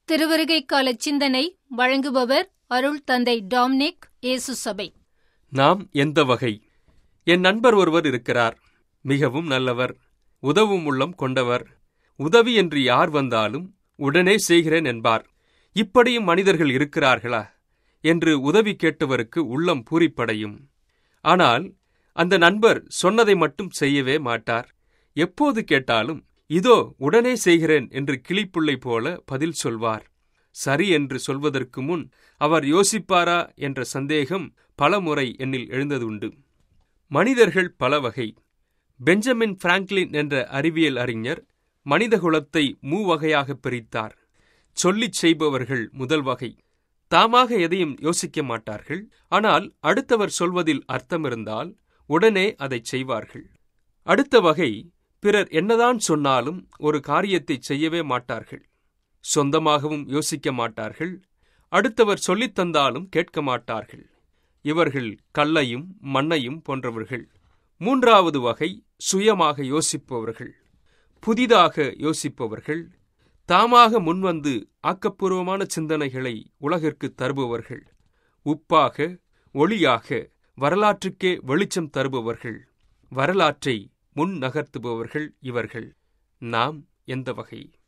திருவருகை கால சிந்தனை வழங்குபவர் அருள் தந்தை டாம்னிக் இயேசு சபை நாம் எந்த வகை என் நண்பர் ஒருவர் இருக்கிறார் மிகவும் நல்லவர் உதவும் உள்ளம் கொண்டவர் உதவி என்று யார் வந்தாலும் உடனே செய்கிறேன் என்பார் இப்படியும் மனிதர்கள் இருக்கிறார்களா என்று உதவி கேட்டவருக்கு உள்ளம் பூரிப்படையும் ஆனால் அந்த நண்பர் சொன்னதை மட்டும் செய்யவே மாட்டார் எப்போது கேட்டாலும் இதோ உடனே செய்கிறேன் என்று கிளிப்புள்ளை போல பதில் சொல்வார் சரி என்று சொல்வதற்கு முன் அவர் யோசிப்பாரா என்ற சந்தேகம் பலமுறை என்னில் எழுந்ததுண்டு மனிதர்கள் பல வகை பெஞ்சமின் பிராங்க்லின் என்ற அறிவியல் அறிஞர் மனிதகுலத்தை மூவகையாக பிரித்தார் சொல்லிச் செய்பவர்கள் முதல் வகை தாமாக எதையும் யோசிக்க மாட்டார்கள் ஆனால் அடுத்தவர் சொல்வதில் அர்த்தமிருந்தால் உடனே அதைச் செய்வார்கள் அடுத்த வகை பிறர் என்னதான் சொன்னாலும் ஒரு காரியத்தை செய்யவே மாட்டார்கள் சொந்தமாகவும் யோசிக்க மாட்டார்கள் அடுத்தவர் சொல்லித் தந்தாலும் கேட்க மாட்டார்கள் இவர்கள் கல்லையும் மண்ணையும் போன்றவர்கள் மூன்றாவது வகை சுயமாக யோசிப்பவர்கள் புதிதாக யோசிப்பவர்கள் தாமாக முன்வந்து ஆக்கப்பூர்வமான சிந்தனைகளை உலகிற்கு தருபவர்கள் உப்பாக ஒளியாக வரலாற்றுக்கே வெளிச்சம் தருபவர்கள் வரலாற்றை முன் நகர்த்துபவர்கள் இவர்கள் நாம் எந்த வகை